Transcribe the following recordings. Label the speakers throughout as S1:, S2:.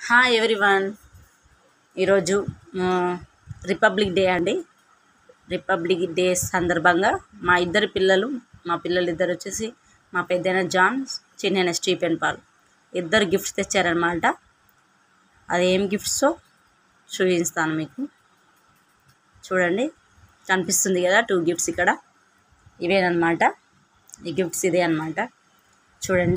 S1: hi everyone ఈరోజు ఆ, republic day అండి రిపబ్లిక్ డే సందర్భంగా మా ఇద్దరు పిల్లలు మా పిల్లలు ఇద్దరు వచ్చేసి మా పెద్దైన జాన్ చిన్న స్టీఫెన్ పాల్ ఇద్దరు గిఫ్ట్స్ తెచ్చారనమాట అది ఏం గిఫ్ట్సో చూపిస్తాను మీకు చూడండి కనిపిస్తుంది కదా టూ గిఫ్ట్స్ ఇక్కడ ఇవేనమాట ఈ గిఫ్ట్స్ ఇదే అనమాట చూడండి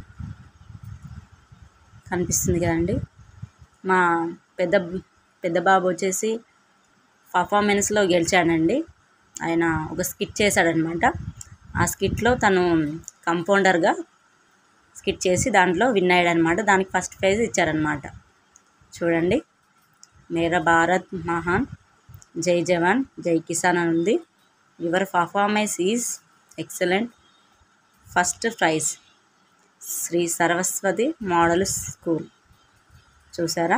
S1: కనిపిస్తుంది కదండి మా పెద్ద పెద్ద బాబు వచ్చేసి పర్ఫార్మెన్స్లో గెలిచాడండి ఆయన ఒక స్కిట్ చేశాడనమాట ఆ స్కిట్లో తను కంపౌండర్గా స్కిట్ చేసి దాంట్లో విన్ అయ్యాడనమాట దానికి ఫస్ట్ ప్రైజ్ ఇచ్చారనమాట చూడండి మేరా భారత్ మహాన్ జై జవాన్ జై కిసాన్ అని ఉంది your performance is excellent first prize Shri Saraswati model school చూసారా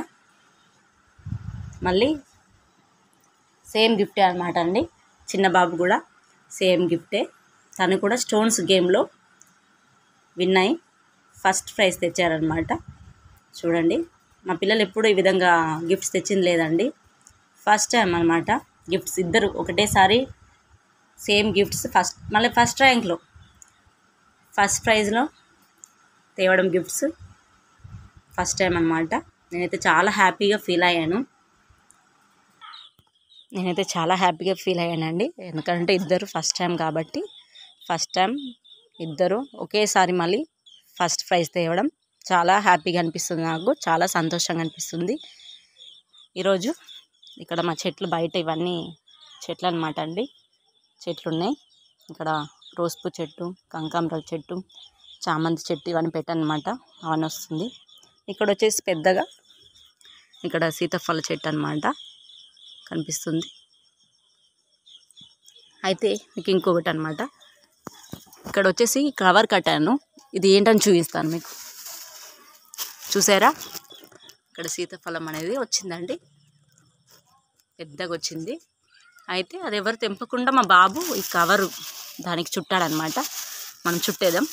S1: మళ్ళీ సేమ్ గిఫ్టే అనమాట అండి చిన్న బాబు కూడా సేమ్ గిఫ్టే తను కూడా స్టోన్స్ గేమ్లో విన్ అయి ఫస్ట్ ప్రైజ్ తెచ్చారనమాట చూడండి మా పిల్లలు ఎప్పుడు ఈ విధంగా గిఫ్ట్స్ తెచ్చింది లేదండి ఫస్ట్ టైం అనమాట గిఫ్ట్స్ ఇద్దరు ఒకటేసారి సేమ్ గిఫ్ట్స్ ఫస్ట్ మళ్ళీ ఫస్ట్ ర్యాంక్లో ఫస్ట్ ప్రైజ్లో తేవడం గిఫ్ట్స్ ఫస్ట్ టైం అనమాట నేనైతే చాలా హ్యాపీగా ఫీల్ అయ్యాను నేనైతే చాలా హ్యాపీగా ఫీల్ అయ్యానండి ఎందుకంటే ఇద్దరు ఫస్ట్ టైం కాబట్టి ఫస్ట్ టైం ఇద్దరు ఒకేసారి మళ్ళీ ఫస్ట్ ప్రైజ్ తేవడం చాలా హ్యాపీగా అనిపిస్తుంది నాకు చాలా సంతోషంగా అనిపిస్తుంది ఈరోజు ఇక్కడ మా చెట్లు బయట ఇవన్నీ చెట్లు అనమాట అండి చెట్లు ఉన్నాయి ఇక్కడ రోస్పు చెట్టు కనకాంబరాల చెట్టు చామంతి చెట్టు ఇవన్నీ పెట్టనమాట అవన్నీ వస్తుంది ఇక్కడ వచ్చేసి పెద్దగా ఇక్కడ సీతాఫల చెట్టు అనమాట కనిపిస్తుంది అయితే మీకు ఇంకొకటి అనమాట ఇక్కడ వచ్చేసి కవర్ కట్టాను ఇది ఏంటని చూపిస్తాను మీకు చూసారా ఇక్కడ సీతాఫలం అనేది వచ్చిందండి పెద్దగా వచ్చింది అయితే అది ఎవరు తెంపకుండా మా బాబు ఈ కవరు దానికి చుట్టాడనమాట మనం చుట్టేదాం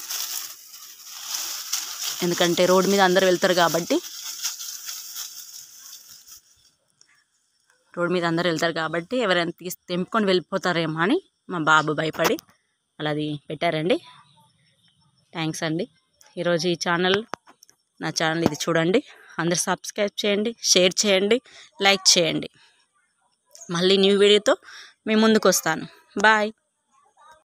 S1: ఎందుకంటే రోడ్డు మీద అందరు వెళ్తారు కాబట్టి రోడ్డు మీద అందరు వెళ్తారు కాబట్టి ఎవరైనా తీసి తెంపుకొని వెళ్ళిపోతారేమో అని మా బాబు భయపడి అలా అది పెట్టారండి థ్యాంక్స్ అండి ఈరోజు ఈ ఛానల్ నా ఛానల్ ఇది చూడండి అందరు సబ్స్క్రైబ్ చేయండి షేర్ చేయండి లైక్ చేయండి మళ్ళీ న్యూ వీడియోతో మీ ముందుకు వస్తాను బాయ్